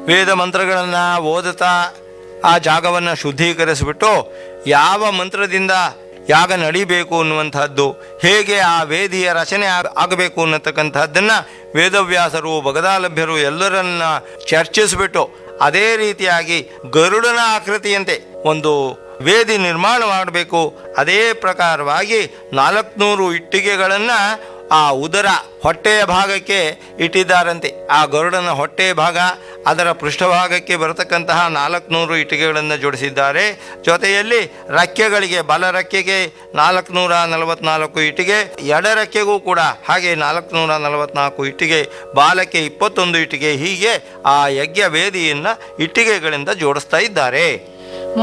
ವೇದ ಮಂತ್ರಗಳನ್ನು ಓದುತ್ತಾ ಆ ಜಾಗವನ್ನು ಶುದ್ಧೀಕರಿಸಿಬಿಟ್ಟು ಯಾವ ಮಂತ್ರದಿಂದ ಯಾಗ ನಡಿಬೇಕು ಅನ್ನುವಂಥದ್ದು ಹೇಗೆ ಆ ವೇದಿಯ ರಚನೆ ಆಗ- ಆಗಬೇಕು ಅನ್ನತಕ್ಕಂಥದ್ದನ್ನು ವೇದವ್ಯಾಸರು ಭಗದಾಲಭ್ಯರು ಎಲ್ಲರನ್ನ ಚರ್ಚಿಸಿಬಿಟ್ಟು ಅದೇ ರೀತಿಯಾಗಿ ಗರುಡನ ಆಕೃತಿಯಂತೆ ಒಂದು ವೇದಿ ನಿರ್ಮಾಣ ಮಾಡಬೇಕು ಅದೇ ಪ್ರಕಾರವಾಗಿ ನಾಲ್ಕುನೂರು ಇಟ್ಟಿಗೆಗಳನ್ನು ಆ ಉದರ ಹೊಟ್ಟೆಯ ಭಾಗಕ್ಕೆ ಇಟ್ಟಿದ್ದಾರಂತೆ ಆ ಗರುಡನ ಹೊಟ್ಟೆಯ ಭಾಗ ಅದರ ಪೃಷ್ಠಭಾಗಕ್ಕೆ ಬರತಕ್ಕಂತಹ ನಾಲ್ಕುನೂರು ಇಟ್ಟಿಗೆಗಳನ್ನು ಜೋಡಿಸಿದ್ದಾರೆ ಜೊತೆಯಲ್ಲಿ ರೆಕ್ಕೆಗಳಿಗೆ ಬಲ ರೆಕ್ಕೆಗೆ ನಾಲ್ಕುನೂರ ನಲವತ್ನಾಲ್ಕು ಇಟ್ಟಿಗೆ ಎಡ ರೆಕ್ಕೆಗೂ ಕೂಡ ಹಾಗೆ ನಾಲ್ಕುನೂರ ನಲವತ್ನಾಲ್ಕು ಇಟ್ಟಿಗೆ ಬಾಲಕ್ಕೆ ಇಪ್ಪತ್ತೊಂದು ಇಟ್ಟಿಗೆ ಹೀಗೆ ಆ ಯಜ್ಞ ವೇದಿಯನ್ನು ಇಟ್ಟಿಗೆಗಳಿಂದ ಜೋಡಿಸ್ತಾ ಇದ್ದಾರೆ